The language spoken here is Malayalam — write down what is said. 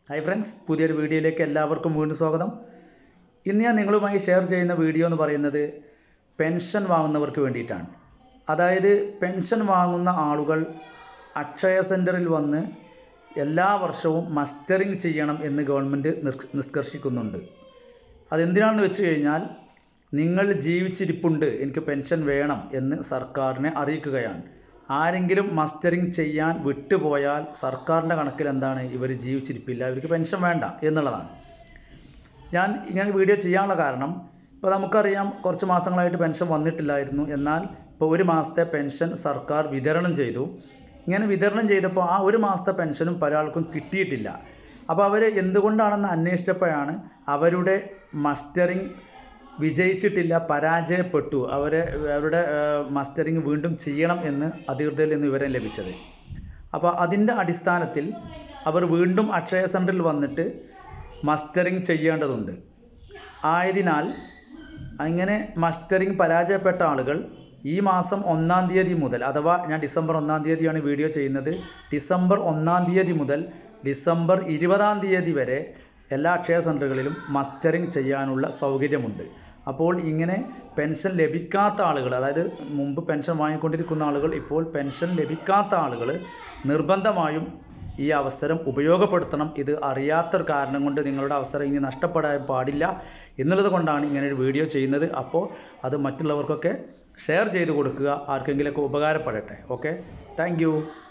ഹായ് ഫ്രണ്ട്സ് പുതിയൊരു വീഡിയോയിലേക്ക് എല്ലാവർക്കും വീണ്ടും സ്വാഗതം ഇന്ന് ഞാൻ നിങ്ങളുമായി ഷെയർ ചെയ്യുന്ന വീഡിയോ എന്ന് പറയുന്നത് പെൻഷൻ വാങ്ങുന്നവർക്ക് വേണ്ടിയിട്ടാണ് അതായത് പെൻഷൻ വാങ്ങുന്ന ആളുകൾ അക്ഷയ സെൻറ്ററിൽ വന്ന് എല്ലാ വർഷവും മസ്റ്ററിങ് ചെയ്യണം എന്ന് ഗവൺമെൻറ് നിഷ്കർഷിക്കുന്നുണ്ട് അതെന്തിനാണെന്ന് വെച്ച് കഴിഞ്ഞാൽ നിങ്ങൾ ജീവിച്ചിരിപ്പുണ്ട് എനിക്ക് പെൻഷൻ വേണം എന്ന് സർക്കാരിനെ അറിയിക്കുകയാണ് ആരെങ്കിലും മസ്റ്ററിങ് ചെയ്യാൻ വിട്ടുപോയാൽ സർക്കാരിൻ്റെ കണക്കിൽ എന്താണ് ഇവർ ജീവിച്ചിരിപ്പില്ല ഇവർക്ക് പെൻഷൻ വേണ്ട എന്നുള്ളതാണ് ഞാൻ ഇങ്ങനെ വീഡിയോ ചെയ്യാനുള്ള കാരണം ഇപ്പോൾ നമുക്കറിയാം കുറച്ച് മാസങ്ങളായിട്ട് പെൻഷൻ വന്നിട്ടില്ലായിരുന്നു എന്നാൽ ഇപ്പോൾ ഒരു മാസത്തെ പെൻഷൻ സർക്കാർ വിതരണം ചെയ്തു ഇങ്ങനെ വിതരണം ചെയ്തപ്പോൾ ആ ഒരു മാസത്തെ പെൻഷനും പല ആൾക്കും കിട്ടിയിട്ടില്ല അപ്പോൾ അവർ എന്തുകൊണ്ടാണെന്ന് അന്വേഷിച്ചപ്പോഴാണ് അവരുടെ മസ്റ്ററിങ് വിജയിച്ചിട്ടില്ല പരാജയപ്പെട്ടു അവരെ അവരുടെ മസ്റ്ററിങ് വീണ്ടും ചെയ്യണം എന്ന് അധികൃതരിൽ നിന്ന് വിവരം ലഭിച്ചത് അപ്പോൾ അതിൻ്റെ അടിസ്ഥാനത്തിൽ അവർ വീണ്ടും അക്ഷയ സെൻറ്ററിൽ വന്നിട്ട് മസ്റ്ററിങ് ചെയ്യേണ്ടതുണ്ട് ആയതിനാൽ അങ്ങനെ മസ്റ്ററിങ് പരാജയപ്പെട്ട ആളുകൾ ഈ മാസം ഒന്നാം തീയതി മുതൽ അഥവാ ഞാൻ ഡിസംബർ ഒന്നാം തീയതിയാണ് വീഡിയോ ചെയ്യുന്നത് ഡിസംബർ ഒന്നാം തീയതി മുതൽ ഡിസംബർ ഇരുപതാം തീയതി വരെ എല്ലാ അക്ഷയ സെൻറ്ററുകളിലും മസ്റ്ററിങ് ചെയ്യാനുള്ള സൗകര്യമുണ്ട് അപ്പോൾ ഇങ്ങനെ പെൻഷൻ ലഭിക്കാത്ത ആളുകൾ അതായത് മുമ്പ് പെൻഷൻ വാങ്ങിക്കൊണ്ടിരിക്കുന്ന ആളുകൾ ഇപ്പോൾ പെൻഷൻ ലഭിക്കാത്ത ആളുകൾ നിർബന്ധമായും ഈ അവസരം ഉപയോഗപ്പെടുത്തണം ഇത് അറിയാത്തൊരു കാരണം കൊണ്ട് നിങ്ങളുടെ അവസരം ഇനി നഷ്ടപ്പെടാൻ പാടില്ല എന്നുള്ളത് കൊണ്ടാണ് ഇങ്ങനെ ഒരു വീഡിയോ ചെയ്യുന്നത് അപ്പോൾ അത് മറ്റുള്ളവർക്കൊക്കെ ഷെയർ ചെയ്ത് കൊടുക്കുക ആർക്കെങ്കിലുമൊക്കെ ഉപകാരപ്പെടട്ടെ ഓക്കെ താങ്ക്